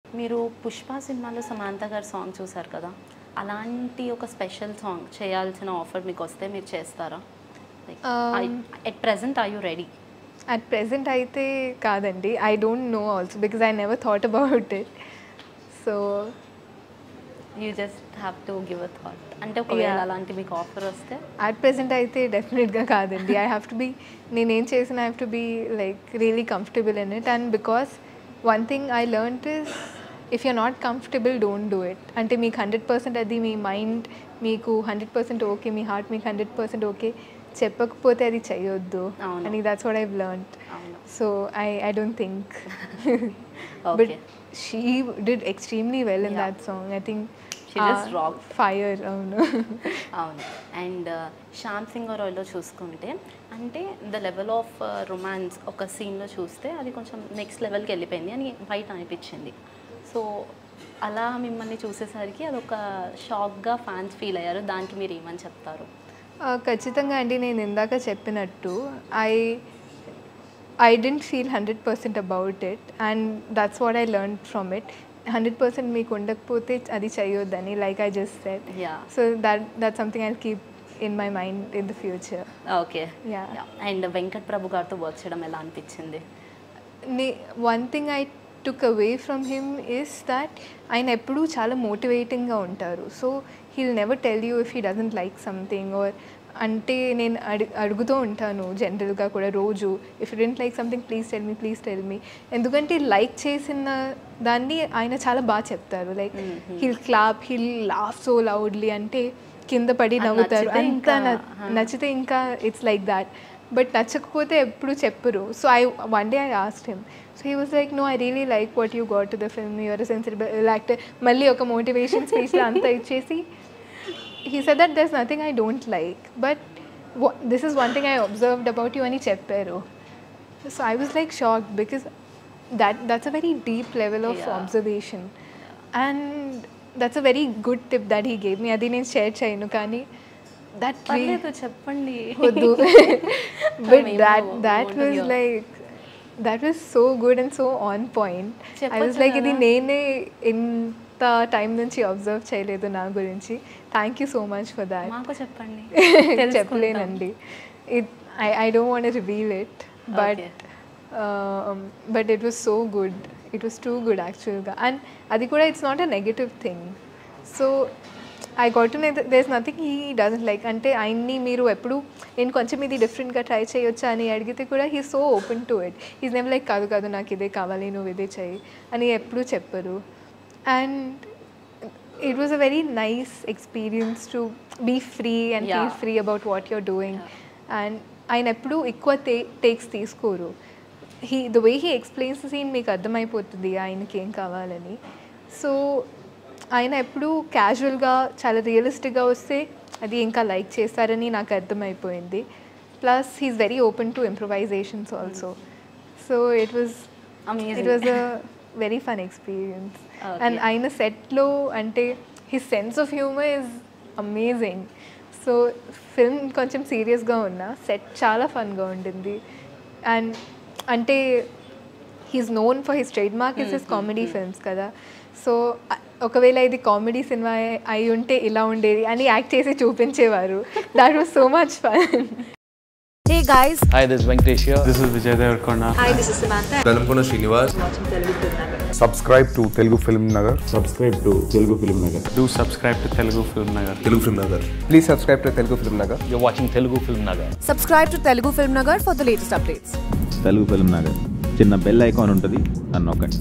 మీరు పుష్ప సినిమాలో సమాంత గారి సాంగ్ చూసారు కదా అలాంటి ఒక స్పెషల్ సాంగ్ చేయాల్సిన ఆఫర్ మీకు వస్తే మీరు చేస్తారా Um, at present I you ready at present అయితే కాదండి I don't know also because I never thought about it so you just have to give a thought అంటే ఒకవేళ Yeah. అలాంటి మీకు ఆఫర్ వస్తే అట్ ప్రెసెంట్ అయితే డెఫినెట్గా కాదండి ఐ హ్యావ్ టు బీ నేనేం చేసిన I have to be like really comfortable in it and because one thing I learn is if you not comfortable don't do it అంటే మీకు హండ్రెడ్ పర్సెంట్ అది మీ mind మీకు హండ్రెడ్ పర్సెంట్ ఓకే మీ heart మీకు hundred percent okay చెప్పకపోతే అది చేయొద్దు అవును. అని దాట్స్ వాట్ ఐ లెర్న్ అవును so I I don't think but okay she did extremely well in Yeah. That song I think She just rocked. Fire అవును అవును అండ్ శ్యామ్ సింగ్ రాయ్లో చూసుకుంటే అంటే ద లెవెల్ ఆఫ్ రొమాన్స్ ఒక సీన్లో చూస్తే అది కొంచెం నెక్స్ట్ లెవెల్కి వెళ్ళిపోయింది అని బయట అనిపించింది సో అలా మిమ్మల్ని చూసేసరికి అదొక షాక్గా ఫ్యాన్స్ ఫీల్ అయ్యారు దానికి మీరు ఏమని చెప్తారు ఆ, ఖచ్చితంగా అండి నేను ఇందాక చెప్పినట్టు I I didn't feel hundred percent about it and that's what I learn from it hundred percent మీకు ఉండకపోతే అది చేయొద్దని like I just said ya so that that something I keep in my mind in the future okay ya and Venkat Prabhu గారితో work చేయడం ఎలా అనిపించింది one thing I took away from him is that ఆయన ఎప్పుడూ చాలా మోటివేటింగ్గా ఉంటారు so he'll never tell you if he doesn't like something or అంటే నేను అడి అడుగుతూ ఉంటాను జనరల్గా కూడా రోజు if you don't like something please tell me please tell me ఎందుకంటే లైక్ చేసిన దాన్ని ఆయన చాలా బాగా చెప్తారు like he'll clap he'll laugh so loudly అంటే కింద పడి అది నవ్వుతారు నచ్చితే అంత ఇంకా, న- huh. నచ్చితే ఇంకా ఇట్స్ లైక్ దాట్ బట్ నచ్చకపోతే ఎప్పుడు చెప్పరు so I one day I asked him so he was like no I really like what you got to the film your sensible actor మళ్ళీ ఒక మోటివేషన్ స్పీచ్లో అంతా ఇచ్చేసి he said that there's nothing I don't like but this is one thing I observed about you అని చెప్పారు so I was like shock because that that's a very deep level of Yeah. Observation and that's a very good tip that he gave me అది నేను share చేయను కానీ that పర్లేదు చెప్పండి వద్దు but మేము that that want to was hear. Like that was so good and so on point I was చెప్పొచ్చు like ఇది కదా. నేనే ఇంత టైం నుంచి అబ్జర్వ్ చేయలేదు నా గురించి thank you so much for that మాకు చెప్పండి చెప్పలేనండి it I I don't want reveal it but Okay. But it was so good it was too good యాక్చువల్గా అండ్ అది కూడా it's not a negative thing so I got this nothing he doesn't like అంటే ఆయన్ని మీరు ఎప్పుడు నేను కొంచెం ఇది డిఫరెంట్గా ట్రై చేయొచ్చా అని అడిగితే కూడా he so open to it is నెమ్ లైక్ కాదు కాదు నాకు ఇదే కావాలి నువ్వు ఇదే చేయి అని ఎప్పుడూ చెప్పరు and it was a very nice experience to be free and feel Yeah. free about what you're doing and ఆయన ఎప్పుడు ఎక్కువ టేక్స్ తీసుకోరు he the way he explains scene మీకు అర్థమైపోతుంది ఆయనకి ఏం కావాలని సో ఆయన ఎప్పుడు క్యాజువల్గా చాలా రియలిస్టిక్గా వస్తే అది ఇంకా లైక్ చేస్తారని నాకు అర్థమైపోయింది plus he's very open to improvisations also so it was Amazing. It was a very fun experience Okay. And ఆయన సెట్లో అంటే his sense of humour is amazing so film కొంచెం సీరియస్గా ఉన్నా సెట్ చాలా ఫన్గా ఉండింది అండ్ అంటే he's known for his trade is his comedy films కదా సో ఒకవేళ ఇది కామెడీ సినిమా అయి ఉంటే ఇలా ఉండేది అని యాక్ట్ చేసి చూపించేవారు that was so much fun Hey guys, Hi, this is Venkatesh here. This is Vijay Devarkonda. Velankonda Srinivas subscribe to Telugu Film Nagar. subscribe to Telugu Film Nagar. Do subscribe to Telugu Film Nagar. Telugu film Nagar Please subscribe to Telugu Film Nagar. You're watching Telugu Film Nagar. subscribe to Telugu Film Nagar for the latest updates. Telugu film Nagar చిన్న bell icon ఉంటుంది అని నొక్కండి